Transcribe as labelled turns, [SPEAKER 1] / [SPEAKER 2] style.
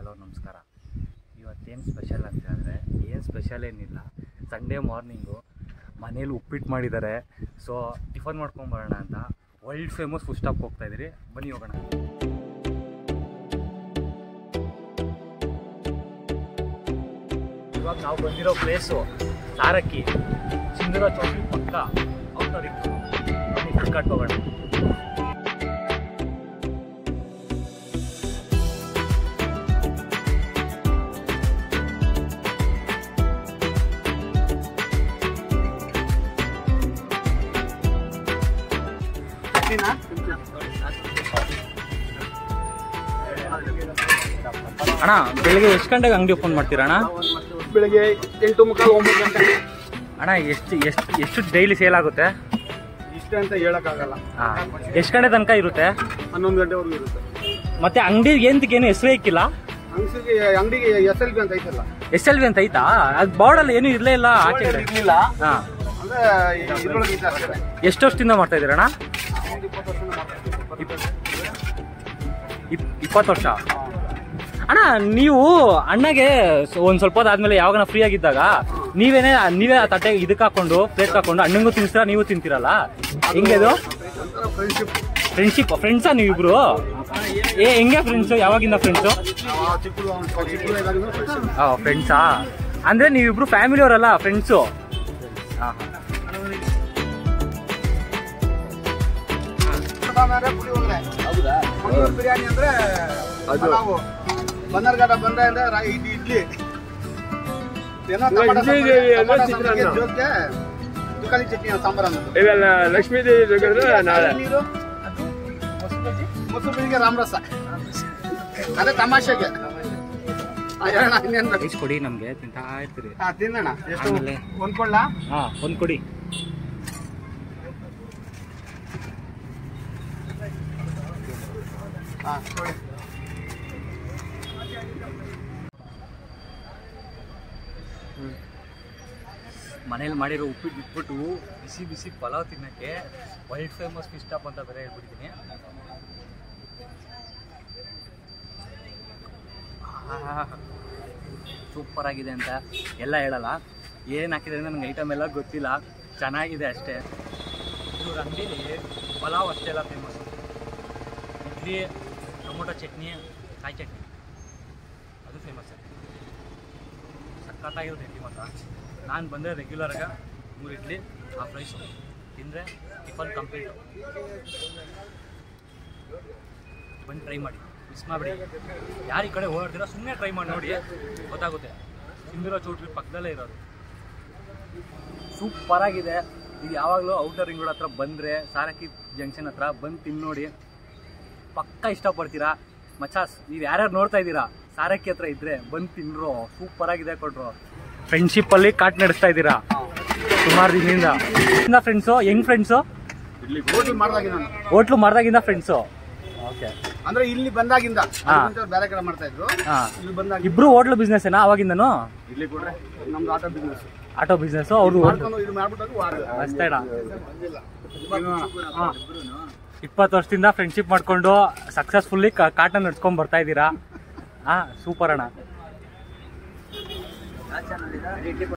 [SPEAKER 1] Hello ನಮಸ್ಕಾರ ಇವತ್ತೇನು special ಅಂತ ಹೇಳಿದ್ರೆ ಏನು ಸ್ಪೆಷಲ್ ಏನಿಲ್ಲ ಸಂಡೇ ಮಾರ್ನಿಂಗು ಮನೇಲಿ ಉಪ್ಪಿಟ್ಟು ಮಾಡಿದ್ದಾರೆ ಸೊ ಟಿಫನ್ ಮಾಡ್ಕೊಂಬರೋಣ ಅಂತ ವರ್ಲ್ಡ್ ಫೇಮಸ್ ಫುಡ್ ಸ್ಟಾಪ್ ಹೋಗ್ತಾ ಇದ್ದೀರಿ ಬನ್ನಿ ಹೋಗೋಣ ಇವಾಗ ನಾವು ಬಂದಿರೋ ಪ್ಲೇಸು ಸಾರಕ್ಕಿ ಸಿಂಧೂರ ಚೌಕಿ ಪಕ್ಕ ಔಟರಿತ್ತು ಬನ್ನಿ ಫುಡ್ ಕಟ್ ಹೋಗೋಣ ಅಣ್ಣ ಬೆಳಿಗ್ಗೆ ಎಷ್ಟು ಗಂಟೆಗೆ ಅಂಗಡಿ ಓಪನ್ ಮಾಡ್ತೀರಾ ಅಣ್ಣ
[SPEAKER 2] ಬೆಳಿಗ್ಗೆ ಎಂಟು ಮುಕ್ಕಾಲು ಒಂಬತ್ತು ಗಂಟೆ
[SPEAKER 1] ಅಣ್ಣ ಎಷ್ಟು ಎಷ್ಟು ಎಷ್ಟು ಡೈಲಿ ಸೇಲ್ ಆಗುತ್ತೆ
[SPEAKER 2] ಇಷ್ಟೇ ಅಂತ ಹೇಳಕ್ಕಾಗಲ್ಲ
[SPEAKER 1] ಹಾಂ ಎಷ್ಟು ಗಂಟೆ ತನಕ ಇರುತ್ತೆ
[SPEAKER 2] ಹನ್ನೊಂದು ಗಂಟೆವರೆಗೂ ಇರುತ್ತೆ
[SPEAKER 1] ಮತ್ತೆ ಅಂಗಡಿ ಏಂತಕ್ಕೆ ಏನು ಹೆಸರು ಇಕ್ಕಿಲ್ಲ
[SPEAKER 2] ಅಂಗಡಿಗೆ ಅಂಗಡಿಗೆ ಎಸ್ ಎಲ್ ಬಿ ಅಂತ ಐತಲ್ಲ
[SPEAKER 1] ಎಸ್ ಎಲ್ ವಿ ಅಂತ ಐತಾ ಅದು ಬೋರ್ಡಲ್ಲಿ ಏನೂ ಇರಲೇ ಇಲ್ಲ ಆಚೆ
[SPEAKER 2] ಇರ್ಲಿಲ್ಲ
[SPEAKER 1] ಹಾಂ
[SPEAKER 2] ಅಂದ್ರೆ ಇದ್ರೊಳಗೆ ಇದೆ ಅಷ್ಟೇ
[SPEAKER 1] ಎಷ್ಟು ವರ್ಷದಿಂದ ಮಾಡ್ತಾ ಇದ್ದೀರಣ್ಣ
[SPEAKER 2] ಒಂದು ಇಪ್ಪತ್ತು ವರ್ಷ ಮಾಡ್ತೀವಿ ಇಪ್ಪತ್ತು ವರ್ಷ.
[SPEAKER 1] ಇಪ್ ಇಪ್ಪತ್ತು ವರ್ಷ ಅಣ್ಣ ನೀವು ಅಣ್ಣಗೆ ಸ- ಒಂದ್ ಸ್ವಲ್ಪ ಹೊತ್ತಾದ್ಮೇಲೆ ಯಾವಾಗ ಫ್ರೀ ಆಗಿದ್ದಾಗ ನೀವೇನೇ ನೀವೇ ಆ ತಟ್ಟೆ ಇದಕ್ಕೆ ಹಾಕೊಂಡು ಪ್ಲೇಟ್ ಹಾಕೊಂಡು ಅಣ್ಣಂಗೂ ತಿನ್ಸ್ತೀರಾ ನೀವು ತಿಂತೀರಲ್ಲ ಹೆಂಗೆ ಅದು
[SPEAKER 2] ಒಂಥರ ಫ್ರೆಂಡ್ಶಿಪ್
[SPEAKER 1] ಫ್ರೆಂಡ್ಶಿಪ್ ಫ್ರೆಂಡ್ಸಾ ನೀವಿಬ್ರು ಏ ಹೆಂಗೆ ಫ್ರೆಂಡ್ಸು ಯಾವಾಗಿಂದ ಫ್ರೆಂಡ್ಸು
[SPEAKER 2] ಚಿಕ್ಕದು ಚಿಕ್ಕದು ಇದಾಗಿಂದ ಫ್ರೆಂಡ್ಶಿಪ್
[SPEAKER 1] ಫ್ರೆಂಡ್ಸಾ ಅಂದ್ರೆ ನೀವಿಬ್ರು ಫ್ಯಾಮಿಲಿ ಅವರಲ್ಲ ಫ್ರೆಂಡ್ಸು
[SPEAKER 2] ಆಮೇಲೆ ಪುಳಿಯೋಗರೆ ಮಂಗಳೂರು ಬಿರಿಯಾನಿ ಅಂದ್ರೆ ನಾವು ಬನ್ನರ್ಘಾಟ ಬಂದ್ರೆ ಅಂದ್ರೆ ರಾ- ಇದು ಇಡ್ಲಿ ಏನೋ ಟಮಾಟ
[SPEAKER 3] ಇಡ್ಲಿಗೆ
[SPEAKER 2] ಸಾಂಬಾರ್-
[SPEAKER 3] ಎಲ್ಲ
[SPEAKER 2] ಟಮಾಟ
[SPEAKER 3] ಚಿತ್ರಾನ್ನ.
[SPEAKER 2] ಸಾಂಬಾರ್ಗೆ ಜೋಕೆ ತುಕಾಲಿ ಚಟ್ನಿ ಸಾಂಬಾರ್ ಅನ್ನೋದು
[SPEAKER 3] ಇವೆಲ್ಲ ಲಕ್ಷ್ಮೀ ದೇವಿ ಬೇಕಾದ್ರೆ ನಾಳೆ
[SPEAKER 2] ನೀರು ಮೊಸರು ಬಜ್ಜಿಗೆ ರಾಮರಸ ಅದೇ ತಮಾಷೆಗೆ ಆ, ಹೇಳಣ್ಣ ಇನ್ನೇನ್ ಬೇಕು?
[SPEAKER 1] ಐಸ್ ಕೊಡಿ ನಮ್ಗೆ ತಿಂತಾ ಇರ್ತೀರಿ
[SPEAKER 2] ಹಾ, ತಿನ್ನೋಣ ಎಷ್ಟು
[SPEAKER 1] ಆಮೇಲೆ?
[SPEAKER 2] ಒಂದ್ಕೊಳ್ಳ
[SPEAKER 1] ಹಾ ಒಂದ್ ಕೊಡಿ
[SPEAKER 2] ಹಾ ಕೊಡಿ.
[SPEAKER 1] ಮನೇಲಿ ಮಾಡಿರೋ ಉಪ್ಪಿಟ್ಟು ಬಿಟ್ಬಿಟ್ಟು ಬಿಸಿ ಬಿಸಿ ಪಲಾವ್ ತಿನ್ನಕ್ಕೆ ವರ್ಲ್ಡ್ ಫೇಮಸ್ ಫಿಶ್ ಟಾಪ್ ಅಂತ ಬೇರೆ ಹೇಳ್ಬಿಟ್ಟಿದ್ದೀನಿ ಸೂಪರ್ ಆಗಿದೆ ಅಂತ ಎಲ್ಲ ಹೇಳಲ್ಲ ಏನು ಹಾಕಿದೆ ಅಂತ ನನಗೆ ಐಟಮ್ ಎಲ್ಲ ಗೊತ್ತಿಲ್ಲ ಚೆನ್ನಾಗಿದೆ ಅಷ್ಟೇ ಇವ್ರ ಅಂಗಡಿಲಿ ಪಲಾವ್ ಅಷ್ಟೇ ಎಲ್ಲ ಫೇಮಸ್ ಇಡ್ಲಿ ಟೊಮೊಟೊ ಚಟ್ನಿ ಕಾಯಿ ಚಟ್ನಿ ಅದು ಫೇಮಸ್ ಸಖತ್ತಾಗಿರುತ್ತೆ ಇಡ್ಲಿ ಮಾತ್ರ ನಾನು ಬಂದರೆ ರೆಗ್ಯುಲರಾಗ ಮೂರು ಇಡ್ಲಿ ಹಾಫ್ ರೈಸು ತಿಂದರೆ ಟಿಫನ್ ಕಂಪ್ಲೀಟ್ ಬಂದು ಟ್ರೈ ಮಾಡಿ ಮಿಸ್ ಮಾಡಿಬಿಡಿ ಯಾರು ಈ ಕಡೆ ಓಡಾಡ್ತೀರೋ ಸುಮ್ಮನೆ ಟ್ರೈ ಮಾಡಿ ನೋಡಿ ಗೊತ್ತಾಗುತ್ತೆ ಸಿಂಧೂರ ಚೌಟ್ರಿ ಪಕ್ಕದಲ್ಲೇ ಇರೋದು ಸೂಪರ್ ಆಗಿದೆ ಇದು ಯಾವಾಗಲೂ ಔಟರ್ ರಿಂಗ್ ರೋಡ್ ಹತ್ರ ಬಂದರೆ ಸಾರಕ್ಕಿ ಜಂಕ್ಷನ್ ಹತ್ರ ಬಂದು ತಿಂದು ನೋಡಿ ಪಕ್ಕ ಇಷ್ಟಪಡ್ತೀರಾ ಮಚಾಸ್ ನೀವು ಯಾರ್ಯಾರು ನೋಡ್ತಾ ಇದ್ದೀರಾ ಸಾರಕ್ಕಿ ಹತ್ರ ಇದ್ರೆ ಬಂದು ತಿನ್ರು ಸೂಪರ್ ಆಗಿದೆ ಕೊಟ್ರು ಫ್ರೆಂಡ್ಶಿಪ್ ಅಲ್ಲಿ ಕಾಟ್ ನಡೆಸ್ತಾ ಇದ್ದೀರಾ ಸುಮಾರು ದಿನದಿಂದ ಫ್ರೆಂಡ್ಸು ಹೆಂಗ್ ಫ್ರೆಂಡ್ಸು
[SPEAKER 2] ಹೋಟೆಲ್ ಮಾಡ್ದಾಗಿ ನಾನು
[SPEAKER 1] ಹೋಟ್ಲು ಮಾಡ್ದಾಗಿಂದ ಫ್ರೆಂಡ್ಸು ಓಕೆ
[SPEAKER 2] ಅಂದ್ರೆ ಇಲ್ಲಿ ಬಂದಾಗಿಂದ
[SPEAKER 1] ಹಾ.
[SPEAKER 2] ಅದಕ್ಕಿಂತ ಬೇರೆ ಕಡೆ ಮಾಡ್ತಾ ಇದ್ರು
[SPEAKER 1] ಹಾ
[SPEAKER 2] ಇಲ್ಲಿ ಬಂದಾಗ
[SPEAKER 1] ಇಬ್ರು ಹೋಟ್ಲು ಬಿಸ್ನೆಸ್ ಏನಾ ಅವಾಗಿಂದನು
[SPEAKER 2] ಇಲ್ಲಿ ಕೊಡ್ರೆ ನಮ್ದು ಆಟೋ ಬಿಸ್ನೆಸ್
[SPEAKER 1] ಆಟೋ ಬಿಸ್ನೆಸ್ ಅವ್ರದ್ದು
[SPEAKER 2] ಮಾಡ್ಕೊಂಡು ಇದು ಮಾಡ್ಬಿಟ್ಟಾಗ
[SPEAKER 1] ಅಷ್ಟೇಡ ಇಪ್ಪತ್ತು ವರ್ಷದಿಂದ ಫ್ರೆಂಡ್ಶಿಪ್ ಮಾಡ್ಕೊಂಡು ಸಕ್ಸಸ್ಫುಲ್ಲಿ ಕಾಟನ್ ನಡ್ಸ್ಕೊಂಡ್ ಬರ್ತಾ ಇದ್ದೀರಾ ಹಾ ಸೂಪರ್ ಅಣ್ಣ